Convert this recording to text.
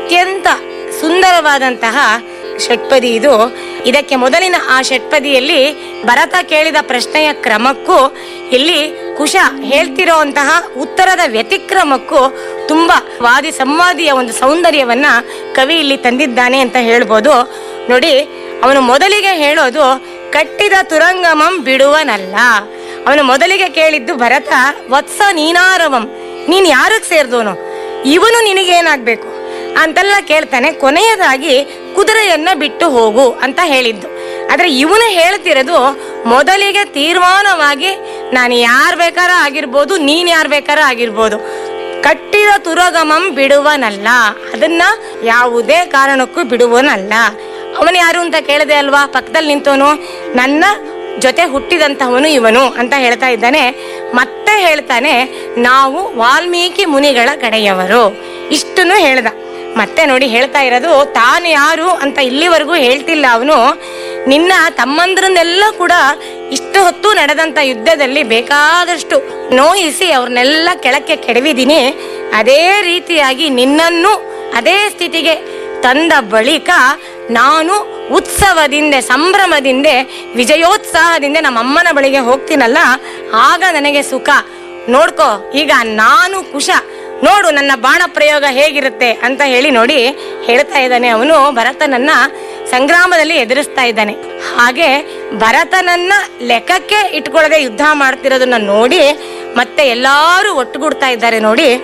ಅತ್ಯಂತ ಸುಂದರವಾದಂತಹ ಷಟ್ಪದಿ ಇದು ಇದಕ್ಕೆ ಮೊದಲಿನ ಆ ಷಟ್ಪದಿಯಲ್ಲಿ ಭರತ ಕೇಳಿದ ಪ್ರಶ್ನೆಯ ಕ್ರಮಕ್ಕೂ ಇಲ್ಲಿ ಕುಶ ಹೇಳ್ತಿರೋಂತಹ ಉತ್ತರದ ವ್ಯತಿಕ್ರಮಕ್ಕೂ ತುಂಬಾ ವಾದಿ ಸಂವಾದಿಯ ಒಂದು ಸೌಂದರ್ಯವನ್ನ ಕವಿ ಇಲ್ಲಿ ತಂದಿದ್ದಾನೆ ಅಂತ ಹೇಳ್ಬೋದು ನೋಡಿ ಅವನು ಮೊದಲಿಗೆ ಹೇಳೋದು ಕಟ್ಟಿದ ತುರಂಗಮಂ ಬಿಡುವನಲ್ಲ ಅವನು ಮೊದಲಿಗೆ ಕೇಳಿದ್ದು ಭರತ ವತ್ಸ ನೀನಾರವಂ ನೀನ್ ಯಾರಕ್ ಸೇರ್ದೋನು ಇವನು ನಿನಗೇನಾಗ್ಬೇಕು ಅಂತೆಲ್ಲ ಕೇಳ್ತಾನೆ ಕೊನೆಯದಾಗಿ ಕುದುರೆಯನ್ನ ಬಿಟ್ಟು ಹೋಗು ಅಂತ ಹೇಳಿದ್ದು ಆದ್ರೆ ಇವನು ಹೇಳ್ತಿರೋದು ಮೊದಲಿಗೆ ತೀರ್ಮಾನವಾಗಿ ನಾನು ಯಾರ್ ಬೇಕಾರ ಆಗಿರ್ಬೋದು ನೀನ್ ಯಾರ್ ಬೇಕಾರ ಆಗಿರ್ಬೋದು ಕಟ್ಟಿದ ತುರಗಮಂ ಬಿಡುವನಲ್ಲ ಅದನ್ನ ಯಾವುದೇ ಕಾರಣಕ್ಕೂ ಬಿಡುವನಲ್ಲ ಅವನು ಯಾರು ಅಂತ ಕೇಳಿದೆ ಅಲ್ವಾ ಪಕ್ಕದಲ್ಲಿ ನಿಂತವನು ನನ್ನ ಜೊತೆ ಹುಟ್ಟಿದಂತಹವನು ಇವನು ಅಂತ ಹೇಳ್ತಾ ಇದ್ದಾನೆ ಮತ್ತೆ ಹೇಳ್ತಾನೆ ನಾವು ವಾಲ್ಮೀಕಿ ಮುನಿಗಳ ಕಡೆಯವರು ಇಷ್ಟನ್ನು ಹೇಳ್ದ ಮತ್ತೆ ನೋಡಿ ಹೇಳ್ತಾ ಇರೋದು ತಾನು ಯಾರು ಅಂತ ಇಲ್ಲಿವರೆಗೂ ಹೇಳ್ತಿಲ್ಲ ಅವನು ನಿನ್ನ ತಮ್ಮಂದ್ರನ್ನೆಲ್ಲ ಕೂಡ ಇಷ್ಟು ಹೊತ್ತು ನಡೆದಂತ ಯುದ್ಧದಲ್ಲಿ ಬೇಕಾದಷ್ಟು ನೋಯಿಸಿ ಅವ್ರನ್ನೆಲ್ಲ ಕೆಳಕ್ಕೆ ಕೆಡವಿದ್ದೀನಿ ಅದೇ ರೀತಿಯಾಗಿ ನಿನ್ನನ್ನು ಅದೇ ಸ್ಥಿತಿಗೆ ತಂದ ಬಳಿಕ ನಾನು ಉತ್ಸವದಿಂದ ಸಂಭ್ರಮದಿಂದ ವಿಜಯೋತ್ಸಾಹದಿಂದ ನಮ್ಮ ಅಮ್ಮನ ಬಳಿಗೆ ಹೋಗ್ತೀನಲ್ಲ ಆಗ ನನಗೆ ಸುಖ ನೋಡ್ಕೋ ಈಗ ನಾನು ಕುಶ ನೋಡು ನನ್ನ ಬಾಣ ಪ್ರಯೋಗ ಹೇಗಿರುತ್ತೆ ಅಂತ ಹೇಳಿ ನೋಡಿ ಹೇಳ್ತಾ ಇದ್ದಾನೆ ಅವನು ಭರತನನ್ನ ಸಂಗ್ರಾಮದಲ್ಲಿ ಎದುರಿಸ್ತಾ ಇದ್ದಾನೆ ಹಾಗೆ ಭರತನನ್ನ ಲೆಕ್ಕಕ್ಕೆ ಇಟ್ಕೊಳ್ಳದೆ ಯುದ್ಧ ಮಾಡ್ತಿರೋದನ್ನ ನೋಡಿ ಮತ್ತೆ ಎಲ್ಲಾರು ಒಟ್ಟುಗೂಡ್ತಾ ಇದ್ದಾರೆ ನೋಡಿ